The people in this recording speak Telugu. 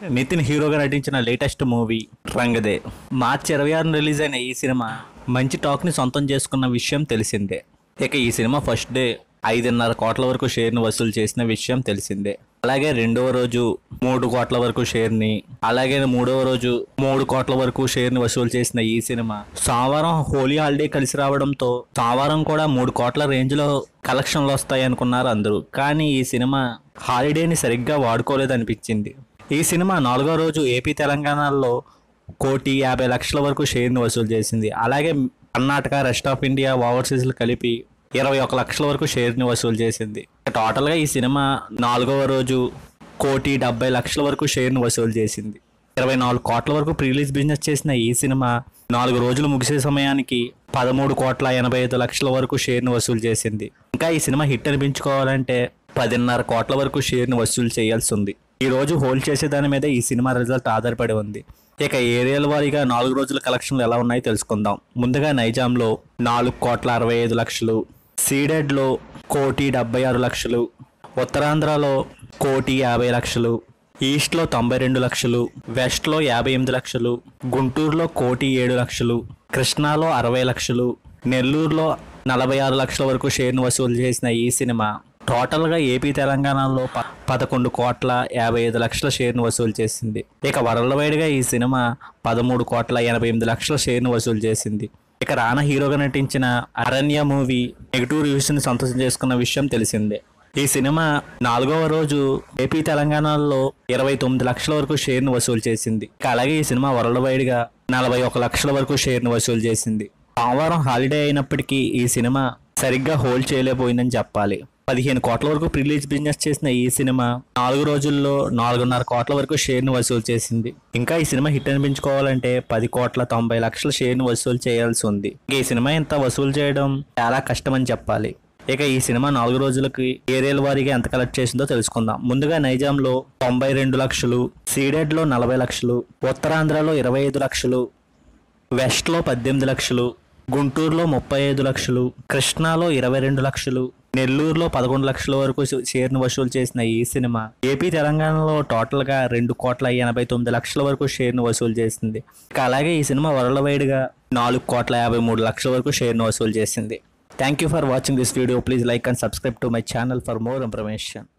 నితిన్ హీరోగా నటించిన లేటెస్ట్ మూవీ రంగదే మార్చి ఇరవై ఆరున రిలీజ్ అయిన ఈ సినిమా మంచి టాక్ని సొంతం చేసుకున్న విషయం తెలిసిందే ఇక ఈ సినిమా ఫస్ట్ డే ఐదున్నర కోట్ల వరకు షేర్ని వసూలు చేసిన విషయం తెలిసిందే అలాగే రెండవ రోజు మూడు కోట్ల వరకు షేర్ని అలాగే మూడవ రోజు మూడు కోట్ల వరకు షేర్ని వసూలు చేసిన ఈ సినిమా సోమవారం హోలీ హాలిడే కలిసి రావడంతో సోమవారం కూడా మూడు కోట్ల రేంజ్లో కలెక్షన్లు వస్తాయి అనుకున్నారు అందరూ కానీ ఈ సినిమా హాలిడేని సరిగ్గా వాడుకోలేదనిపించింది ఈ సినిమా నాలుగో రోజు ఏపీ తెలంగాణలో కోటి యాభై లక్షల వరకు షేర్ని వసూలు చేసింది అలాగే కర్ణాటక రెస్ట్ ఆఫ్ ఇండియా ఓవర్సీస్లు కలిపి ఇరవై ఒక లక్షల వరకు షేర్ని వసూలు చేసింది టోటల్గా ఈ సినిమా నాలుగవ రోజు కోటి డెబ్బై లక్షల వరకు షేర్ని వసూలు చేసింది ఇరవై నాలుగు కోట్ల వరకు ప్రీలీజ్ బిజినెస్ చేసిన ఈ సినిమా నాలుగు రోజులు ముగిసే సమయానికి పదమూడు కోట్ల ఎనభై ఐదు లక్షల వరకు షేర్ని వసూలు చేసింది ఇంకా ఈ సినిమా హిట్ అనిపించుకోవాలంటే పదిన్నర కోట్ల వరకు షేర్ని వసూలు చేయాల్సి ఉంది ఈ రోజు హోల్డ్ చేసే దాని మీద ఈ సినిమా రిజల్ట్ ఆధారపడి ఉంది ఇక ఏరియాల వారీగా నాలుగు రోజుల కలెక్షన్లు ఎలా ఉన్నాయో తెలుసుకుందాం ముందుగా నైజాంలో నాలుగు కోట్ల అరవై ఐదు లక్షలు సీడెడ్లో కోటి డెబ్బై ఆరు లక్షలు ఉత్తరాంధ్రలో కోటి యాభై లక్షలు ఈస్ట్లో తొంభై రెండు లక్షలు వెస్ట్లో యాభై ఎనిమిది లక్షలు గుంటూరులో కోటి ఏడు లక్షలు కృష్ణాలో అరవై లక్షలు నెల్లూరులో నలభై ఆరు లక్షల వరకు షేర్ను వసూలు చేసిన ఈ సినిమా టోటల్గా ఏపీ తెలంగాణలో ప పదకొండు కోట్ల యాభై ఐదు లక్షల షేర్ను వసూలు చేసింది ఇక వరల్డ్ వైడ్గా ఈ సినిమా పదమూడు కోట్ల ఎనభై ఎనిమిది లక్షల షేర్ను వసూలు చేసింది ఇక రానా హీరోగా నటించిన అరణ్య మూవీ నెగిటివ్ రివ్యూస్ని సొంతం చేసుకున్న విషయం తెలిసిందే ఈ సినిమా నాలుగవ రోజు ఏపీ తెలంగాణలో ఇరవై తొమ్మిది లక్షల వరకు షేర్ను వసూలు చేసింది ఇక అలాగే ఈ సినిమా వరల్డ్ వైడ్గా నలభై ఒక లక్షల వరకు షేర్ను వసూలు చేసింది సోమవారం హాలిడే అయినప్పటికీ ఈ సినిమా సరిగ్గా హోల్డ్ చేయలేకపోయిందని చెప్పాలి పదిహేను కోట్ల వరకు ప్రిలీజ్ బిజినెస్ చేసిన ఈ సినిమా నాలుగు రోజుల్లో నాలుగున్నర కోట్ల వరకు షేర్ను వసూలు చేసింది ఇంకా ఈ సినిమా హిట్ అనిపించుకోవాలంటే పది కోట్ల తొంభై లక్షల షేర్ను వసూలు చేయాల్సి ఉంది ఇక ఈ సినిమా ఇంత వసూలు చేయడం చాలా కష్టమని చెప్పాలి ఇక ఈ సినిమా నాలుగు రోజులకి ఏరియాల వారీగా ఎంత కలెక్ట్ చేసిందో తెలుసుకుందాం ముందుగా నైజాంలో తొంభై రెండు లక్షలు సీడెడ్లో నలభై లక్షలు ఉత్తరాంధ్రలో ఇరవై ఐదు లక్షలు వెస్ట్లో పద్దెనిమిది లక్షలు గుంటూరులో ముప్పై ఐదు లక్షలు కృష్ణాలో ఇరవై రెండు లక్షలు నెల్లూరులో పదకొండు లక్షల వరకు షే- షేర్ను వసూలు చేసిన ఈ సినిమా ఏపీ తెలంగాణలో టోటల్గా రెండు కోట్ల ఎనభై తొమ్మిది లక్షల వరకు షేర్ను వసూలు చేసింది ఇక అలాగే ఈ సినిమా వరల్డ్ వైడ్గా నాలుగు కోట్ల యాభై మూడు లక్షల వరకు షేర్ను వసూలు చేసింది thank you for watching this video please like and subscribe to my channel for more information